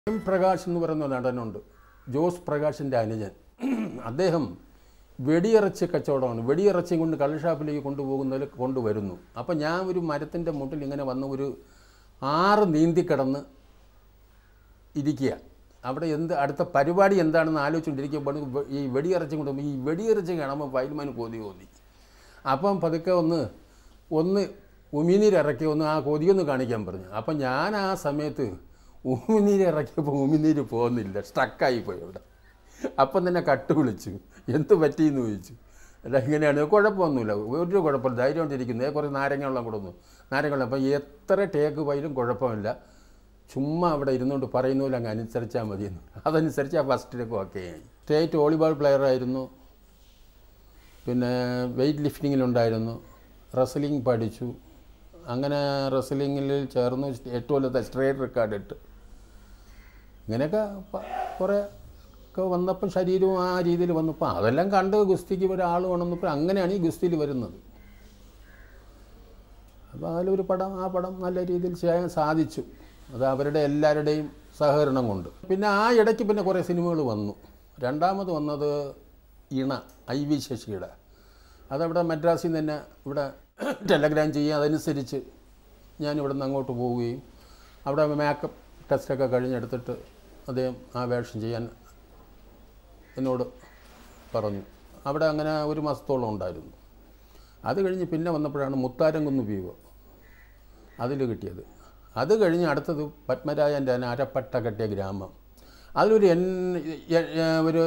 M Prakash എന്ന് പറയുന്ന നടനുണ്ട് ജോസ് പ്രകാശിൻ്റെ അനുജൻ അദ്ദേഹം വെടിയിറച്ചി കച്ചവടമാണ് വെടിയിറച്ചി കൊണ്ട് കള്ളുഷാപ്പിലേക്ക് കൊണ്ടുപോകുന്നതിൽ കൊണ്ടുവരുന്നു അപ്പം ഞാൻ ഒരു മരത്തിൻ്റെ മുട്ടിൽ ഇങ്ങനെ വന്ന് ഒരു ആറ് നീന്തി കിടന്ന് ഇരിക്കുക അവിടെ എന്ത് അടുത്ത പരിപാടി എന്താണെന്ന് ആലോചിച്ചുകൊണ്ടിരിക്കുമ്പോൾ ഈ വെടിയിറച്ചി കൊണ്ട് ഈ വെടിയിറച്ചി കാണുമ്പോൾ വയലുമാൻ കൊതി തോന്നി അപ്പം പതുക്കെ ഒന്ന് ഒന്ന് ഉമിനീരിറക്കി ഒന്ന് ആ കൊതിയൊന്ന് കാണിക്കാൻ പറഞ്ഞു അപ്പം ഞാൻ ആ സമയത്ത് ഉമിനീര് ഇറക്കിയപ്പോൾ ഉമിനീര് പോകുന്നില്ല സ്ട്രക്കായി പോയി അവിടെ അപ്പം തന്നെ കട്ട് വിളിച്ചു എന്ത് പറ്റിയെന്ന് ചോദിച്ചു അല്ല ഇങ്ങനെയാണ് കുഴപ്പമൊന്നുമില്ല ഒരു കുഴപ്പമില്ല ധൈര്യം കൊണ്ടിരിക്കുന്നത് കുറച്ച് നാരങ്ങ വെള്ളം കൊടുന്നു നാരങ്ങ വെള്ളം അപ്പം എത്ര ടേക്ക് പോയാലും കുഴപ്പമില്ല ചുമ്മാ അവിടെ ഇരുന്നുകൊണ്ട് പറയുന്ന പോലെ അങ്ങ് അനുസരിച്ചാൽ മതിയെന്ന് അതനുസരിച്ച് ആ ഫസ്റ്റിലേക്ക് ഓക്കെ ആയി സ്റ്റേറ്റ് വോളിബോൾ പ്ലെയർ ആയിരുന്നു പിന്നെ വെയ്റ്റ് ലിഫ്റ്റിങ്ങിലുണ്ടായിരുന്നു റെസ്ലിംഗ് പഠിച്ചു അങ്ങനെ റെസ്ലിങ്ങിൽ ചേർന്നു എട്ട് കൊല്ലത്തെ സ്ട്രേറ്റ് റെക്കോർഡ് ഇട്ട് ഇങ്ങനെയൊക്കെ പ- കുറേ ഒക്കെ വന്നപ്പോൾ ശരീരവും ആ രീതിയിൽ വന്നപ്പോൾ അതെല്ലാം കണ്ട് ഗുസ്തിക്ക് ഒരാൾ വേണമെന്നപ്പോൾ അങ്ങനെയാണ് ഈ ഗുസ്തിയിൽ വരുന്നത് അപ്പോൾ അതിലൊരു പടം ആ പടം നല്ല രീതിയിൽ ചെയ്യാൻ സാധിച്ചു അത് അവരുടെ എല്ലാവരുടെയും സഹകരണം കൊണ്ട് പിന്നെ ആ ഇടയ്ക്ക് പിന്നെ കുറേ സിനിമകൾ വന്നു രണ്ടാമത് വന്നത് ഇണ ഐ വി ശശിയുടെ അതവിടെ മദ്രാസിൽ നിന്ന് തന്നെ ഇവിടെ ടെലഗ്രാം ചെയ്യുക അതനുസരിച്ച് ഞാൻ ഇവിടെ നിന്ന് അങ്ങോട്ട് പോവുകയും അവിടെ മേക്കപ്പ് ടെസ്റ്റൊക്കെ കഴിഞ്ഞെടുത്തിട്ട് അദ്ദേഹം ആ വേഷം ചെയ്യാൻ എന്നോട് പറഞ്ഞു അവിടെ അങ്ങനെ ഒരു മാസത്തോളം ഉണ്ടായിരുന്നു അത് കഴിഞ്ഞ് പിന്നെ വന്നപ്പോഴാണ് മുത്താരംകുന്ന് വീവ് അതിൽ കിട്ടിയത് അത് കഴിഞ്ഞ് അടുത്തത് പത്മരാജൻ്റെ അരപ്പട്ട കെട്ടിയ ഗ്രാമം അതിലൊരു എൻ എ- എ- ഒരു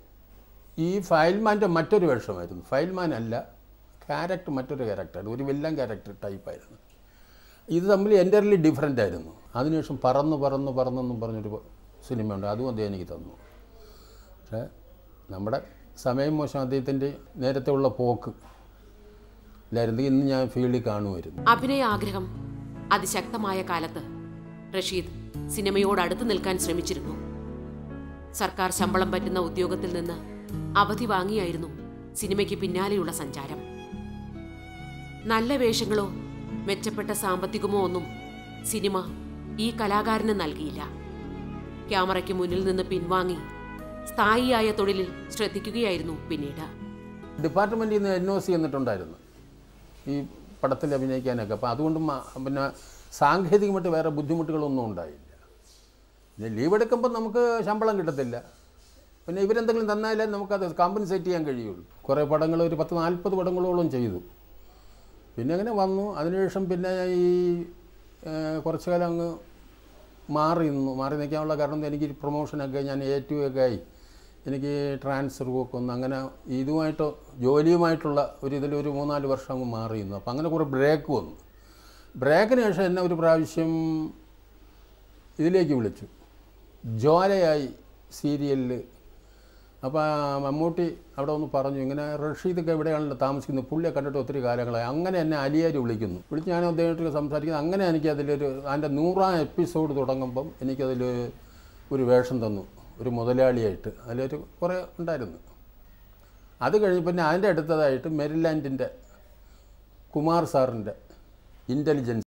ഈ ഫയൽമാൻ്റെ മറ്റൊരു വേഷമായിരുന്നു ഫയൽമാൻ അല്ല ക്യാരക്ടർ മറ്റൊരു ക്യാരക്ടർ ഒരു വില്ലൻ ക്യാരക്ടർ ടൈപ്പായിരുന്നു ഇത് തമ്മിൽ എൻ്റർലി ഡിഫറെൻ്റ് ആയിരുന്നു അതിനുശേഷം പറന്ന് പറന്ന് പറന്നെന്നും പറഞ്ഞൊരു സിനിമയുണ്ട് അതും അദ്ദേഹം എനിക്ക് തന്നു പക്ഷേ നമ്മുടെ സമയം മോശം അദ്ദേഹത്തിൻ്റെ നേരത്തെ ഉള്ള പോക്ക് ഇല്ലായിരുന്നു ഇന്ന് ഞാൻ ഫീൽഡിൽ കാണുമായിരുന്നു അഭിനയ ആഗ്രഹം അതിശക്തമായ കാലത്ത് റഷീദ് സിനിമയോട് അടുത്ത് നിൽക്കാൻ ശ്രമിച്ചിരുന്നു സർക്കാർ ശമ്പളം പറ്റുന്ന ഉദ്യോഗത്തിൽ നിന്ന് അവധി വാങ്ങിയായിരുന്നു സിനിമയ്ക്ക് പിന്നാലെയുള്ള സഞ്ചാരം നല്ല വേഷങ്ങളോ മെച്ചപ്പെട്ട സാമ്പത്തികമോ ഒന്നും സിനിമ ഈ കലാകാരന് നൽകിയില്ല ക്യാമറയ്ക്ക് മുന്നിൽ നിന്ന് പിൻവാങ്ങി സ്ഥായിയായ തൊഴിലിൽ ശ്രദ്ധിക്കുകയായിരുന്നു പിന്നീട് ഡിപ്പാർട്ട്മെൻറ്റിൽ നിന്ന് എൻ ഒ സി എന്നിട്ടുണ്ടായിരുന്നു ഈ പടത്തിൽ അഭിനയിക്കാനൊക്കെ അപ്പോൾ അതുകൊണ്ട് മ- പിന്നെ സാങ്കേതികമായിട്ട് വേറെ ബുദ്ധിമുട്ടുകളൊന്നും ഉണ്ടായില്ല പിന്നെ ലീവ് എടുക്കുമ്പോൾ നമുക്ക് ശമ്പളം കിട്ടത്തില്ല പിന്നെ ഇവരെന്തെങ്കിലും തന്നാലേ നമുക്കത് കോമ്പൻസേറ്റ് ചെയ്യാൻ കഴിയുള്ളൂ കുറേ പടങ്ങൾ ഒരു പത്ത് നാൽപ്പത് പടങ്ങളോളം ചെയ്തു പിന്നെ അങ്ങനെ വന്നു അതിനുശേഷം പിന്നെ ഈ ഏഹ്, കുറച്ച് കാലം അങ്ങ് മാറി നിന്നു മാറി നിൽക്കാനുള്ള കാരണം എനിക്ക് പ്രൊമോഷനൊക്കെ ഞാൻ എ ടു ഒക്കെ ആയി എനിക്ക് ട്രാൻസ്ഫർ ഒക്കെ ഒന്ന് അങ്ങനെ ഇതുമായിട്ട് ജോലിയുമായിട്ടുള്ള ഒരു ഇതിലൊരു മൂന്നാല് വർഷം അങ്ങ് മാറി നിന്നു അപ്പം അങ്ങനെ കുറേ ബ്രേക്ക് വന്നു ബ്രേക്കിന് ശേഷം എന്നെ ഒരു പ്രാവശ്യം ഇതിലേക്ക് വിളിച്ചു ജ്വാലയായി സീരിയലിൽ അപ്പോൾ മമ്മൂട്ടി അവിടെ ഒന്ന് പറഞ്ഞു ഇങ്ങനെ റഷീദൊക്കെ എവിടെയാണല്ലോ താമസിക്കുന്നത് പുള്ളിയെ കണ്ടിട്ട് ഒത്തിരി കാലങ്ങളായി അങ്ങനെ എന്നെ അലിയാരി വിളിക്കുന്നു വിളിച്ച് ഞാൻ അദ്ദേഹമായിട്ട് സംസാരിക്കുന്നത് അങ്ങനെ എനിക്ക് അതിലൊരു അതിൻ്റെ നൂറാം എപ്പിസോഡ് തുടങ്ങുമ്പം എനിക്കതിൽ ഒരു വേഷം തന്നു ഒരു മുതലാളിയായിട്ട് അതിലൊരു കുറേ ഉണ്ടായിരുന്നു അത് കഴിഞ്ഞ് പിന്നെ അതിൻ്റെ അടുത്തതായിട്ട് മെരിലാൻഡിൻ്റെ കുമാർ സാറിൻ്റെ ഇൻ്റലിജൻസ്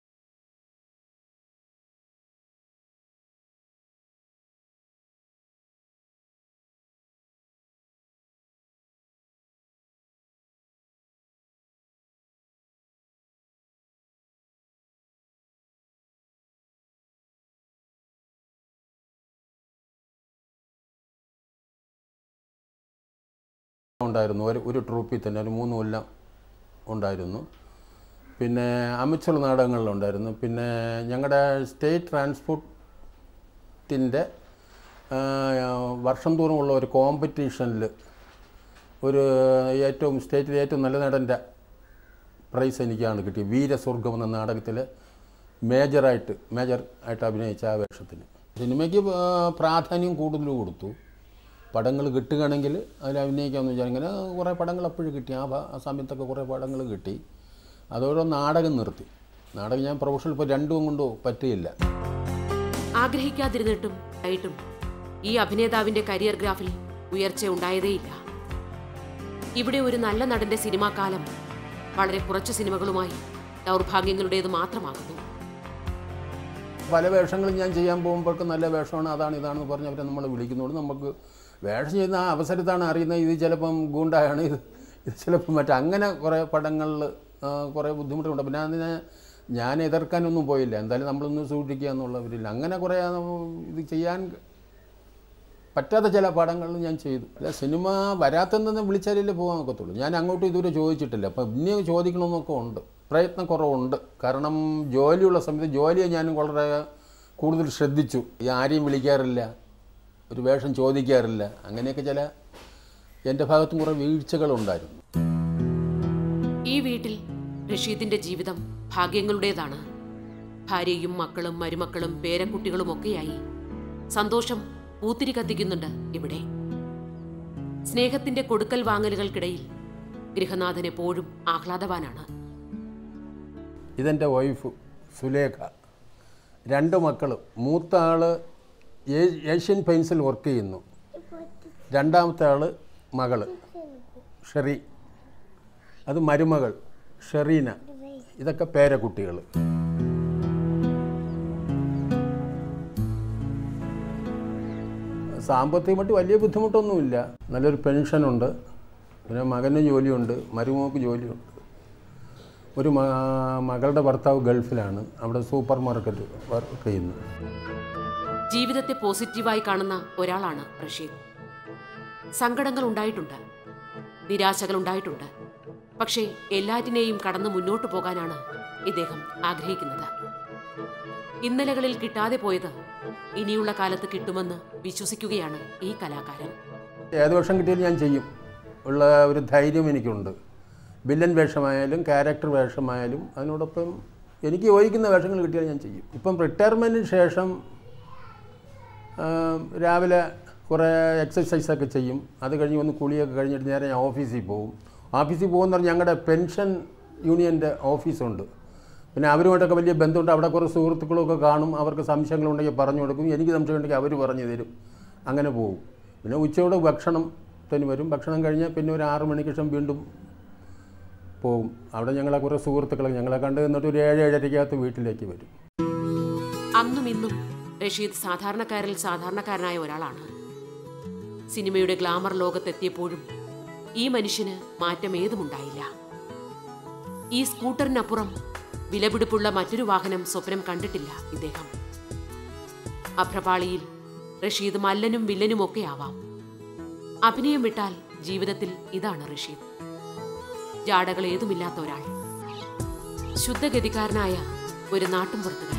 ഉണ്ടായിരുന്നു ഒരു ഒരു ട്രൂപ്പിൽ തന്നെ ഒരു മൂന്ന് കൊല്ലം ഉണ്ടായിരുന്നു പിന്നെ അമിച്ചൽ നാടകങ്ങളിലുണ്ടായിരുന്നു പിന്നെ ഞങ്ങളുടെ സ്റ്റേറ്റ് ട്രാൻസ്പോർട്ടിൻ്റെ വർഷം തോറുമുള്ള ഒരു കോമ്പറ്റീഷനിൽ ഒരു ഏറ്റവും സ്റ്റേറ്റിലെ ഏറ്റവും നല്ല നടൻ്റെ പ്രൈസ് എനിക്കാണ് കിട്ടിയത് വീരസ്വർഗം എന്ന നാടകത്തിൽ മേജറായിട്ട് മേജർ ആയിട്ട് അഭിനയിച്ച ആ വേഷത്തിന് സിനിമയ്ക്ക് ആ, പ്രാധാന്യം കൂടുതൽ കൊടുത്തു പടങ്ങൾ കിട്ടുകയാണെങ്കിൽ അതിൽ അഭിനയിക്കാമെന്ന് വെച്ചാൽ ഇങ്ങനെ കുറേ പടങ്ങൾ അപ്പോഴും കിട്ടി ആ ഭ- ആ സമയത്തൊക്കെ കുറേ പടങ്ങൾ കിട്ടി അതോടെ നാടകം നിർത്തി നാടകം ഞാൻ പ്രൊഫഷണൽ ഇപ്പോൾ രണ്ടും കൊണ്ട് പറ്റിയില്ല ആഗ്രഹിക്കാതിരുന്നിട്ടും ആയിട്ടും ഈ അഭിനേതാവിന്റെ കരിയർ ഗ്രാഫിൽ ഉയർച്ച ഉണ്ടായതേയില്ല ഇവിടെ ഒരു നല്ല നടന്റെ സിനിമാ കാലം വളരെ കുറച്ച് സിനിമകളുമായി ദൗർഭാഗ്യങ്ങളുടേത് മാത്രമാകുന്നു പല വേഷങ്ങളും ഞാൻ ചെയ്യാൻ പോകുമ്പോഴൊക്കെ നല്ല വേഷമാണ് അതാണ് ഇതാണെന്ന് പറഞ്ഞ് അവരെ നമ്മൾ വിളിക്കുന്നതുകൊണ്ട് നമുക്ക് വേഷം ചെയ്യുന്ന ആ അവസരത്താണ് അറിയുന്നത് ഇത് ചിലപ്പം ഗൂണ്ടായാണ് ഇത് ഇത് ചിലപ്പം മറ്റേ അങ്ങനെ കുറേ പടങ്ങളിൽ കുറേ ബുദ്ധിമുട്ടുണ്ട് പിന്നെ അതിനെ ഞാൻ എതിർക്കാനൊന്നും പോയില്ല എന്തായാലും നമ്മളൊന്ന് സൂക്ഷിക്കുക എന്നുള്ളവരില്ല അങ്ങനെ കുറേ ആ, ഇത് ചെയ്യാൻ പറ്റാത്ത ചില പടങ്ങളിൽ ഞാൻ ചെയ്തു അല്ല സിനിമ വരാത്തെന്ന് വിളിച്ചാലല്ലേ പോകാൻ ഒക്കത്തുള്ളൂ ഞാൻ അങ്ങോട്ടും ഇതുവരെ ചോദിച്ചിട്ടില്ല അപ്പം ഇനി ചോദിക്കണമെന്നൊക്കെ ഉണ്ട് പ്രയത്നം കുറവുണ്ട് കാരണം ജോലിയുള്ള സമയത്ത് ജോലിയെ ഞാൻ വളരെ കൂടുതൽ ശ്രദ്ധിച്ചു ഈ ആരെയും വിളിക്കാറില്ല ഒരു വേഷം ചോദിക്കാറില്ല അങ്ങനെയൊക്കെ ചില എൻ്റെ ഭാഗത്തും കുറേ വീഴ്ചകളുണ്ടായിരുന്നു ഈ വീട്ടിൽ റഷീദിന്റെ ജീവിതം ഭാഗ്യങ്ങളുടേതാണ് ഭാര്യയും മക്കളും മരുമക്കളും പേരക്കുട്ടികളും ഒക്കെയായി സന്തോഷം പൂത്തിരി കത്തിക്കുന്നുണ്ട് ഇവിടെ സ്നേഹത്തിന്റെ കൊടുക്കൽ വാങ്ങലുകൾക്കിടയിൽ ഗൃഹനാഥൻ എപ്പോഴും ആഹ്ലാദവാനാണ് ഇതെൻ്റെ വൈഫ് സുലേഖ രണ്ട് മക്കൾ മൂത്ത ആൾ ഏഷ്യൻ പെയിൻസിൽ വർക്ക് ചെയ്യുന്നു രണ്ടാമത്തെ ആൾ മകൾ ഷെറി അത് മരുമകൾ ഷെറീന ഇതൊക്കെ പേരക്കുട്ടികൾ സാമ്പത്തികമായിട്ട് വലിയ ബുദ്ധിമുട്ടൊന്നുമില്ല നല്ലൊരു പെൻഷനുണ്ട് പിന്നെ മകന് ജോലിയുണ്ട് മരുമോക്ക് ജോലിയുണ്ട് ഒരു മ- മകളുടെ ഭർത്താവ് ഗൾഫിലാണ് അവിടെ സൂപ്പർ മാർക്കറ്റ് വർക്ക് ചെയ്യുന്നു ജീവിതത്തെ പോസിറ്റീവായി കാണുന്ന ഒരാളാണ് റഷീദ് സങ്കടങ്ങൾ ഉണ്ടായിട്ടുണ്ട് നിരാശകൾ ഉണ്ടായിട്ടുണ്ട് പക്ഷേ എല്ലാറ്റിനെയും കടന്ന് മുന്നോട്ടു പോകാനാണ് ഇദ്ദേഹം ആഗ്രഹിക്കുന്നത് ഇന്നലകളിൽ കിട്ടാതെ പോയത് ഇനിയുള്ള കാലത്ത് കിട്ടുമെന്ന് വിശ്വസിക്കുകയാണ് ഈ കലാകാരൻ ഏത് വേഷം കിട്ടിയാലും ഞാൻ ചെയ്യും ഉള്ള ഒരു ധൈര്യം എനിക്കുണ്ട് വില്ലൻ വേഷമായാലും ക്യാരക്ടർ വേഷമായാലും അതിനോടൊപ്പം എനിക്ക് യോജിക്കുന്ന വേഷങ്ങൾ കിട്ടിയാൽ ഞാൻ ചെയ്യും ഇപ്പം റിട്ടയർമെൻറ്റിന് ശേഷം ആ, രാവിലെ കുറേ എക്സസൈസൊക്കെ ചെയ്യും അത് കഴിഞ്ഞ് ഒന്ന് കുളിയൊക്കെ കഴിഞ്ഞിട്ട് നേരെ ഞാൻ ഓഫീസിൽ പോകും ഓഫീസിൽ പോകുന്ന പറഞ്ഞാൽ ഞങ്ങളുടെ പെൻഷൻ യൂണിയൻ്റെ ഓഫീസുണ്ട് പിന്നെ അവരുമായിട്ടൊക്കെ വലിയ ബന്ധമുണ്ട് അവിടെ കുറേ സുഹൃത്തുക്കളൊക്കെ കാണും അവർക്ക് സംശയങ്ങളുണ്ടെങ്കിൽ പറഞ്ഞു കൊടുക്കും എനിക്ക് സംശയമുണ്ടെങ്കിൽ അവർ പറഞ്ഞു തരും അങ്ങനെ പോകും പിന്നെ ഉച്ചയോടെ ഭക്ഷണത്തിന് വരും ഭക്ഷണം കഴിഞ്ഞാൽ പിന്നെ ഒരു ആറ് മണിക്ക് ശേഷം വീണ്ടും പോകും അവിടെ ഞങ്ങളെ കുറേ സുഹൃത്തുക്കളെ ഞങ്ങളെ കണ്ട് എന്നിട്ട് ഒരു ഏഴ് ഏഴരയ്ക്കകത്ത് വീട്ടിലേക്ക് വരും അന്നും ഇന്നും റഷീദ് സാധാരണക്കാരിൽ സാധാരണക്കാരനായ ഒരാളാണ് സിനിമയുടെ ഗ്ലാമർ ലോകത്തെത്തിയപ്പോഴും ഈ മനുഷ്യന് മാറ്റം ഏതുമുണ്ടായില്ല ഈ സ്കൂട്ടറിനപ്പുറം വിലപിടിപ്പുള്ള മറ്റൊരു വാഹനം സ്വപ്നം കണ്ടിട്ടില്ല ഇദ്ദേഹം അഭ്രപാളിയിൽ റഷീദ് മല്ലനും വില്ലനുമൊക്കെ ആവാം അഭിനയം വിട്ടാൽ ജീവിതത്തിൽ ഇതാണ് റഷീദ് ജാടകൾ ഏതുമില്ലാത്ത ഒരാൾ ശുദ്ധഗതിക്കാരനായ ഒരു നാട്ടുംപുറത്തുകാരൻ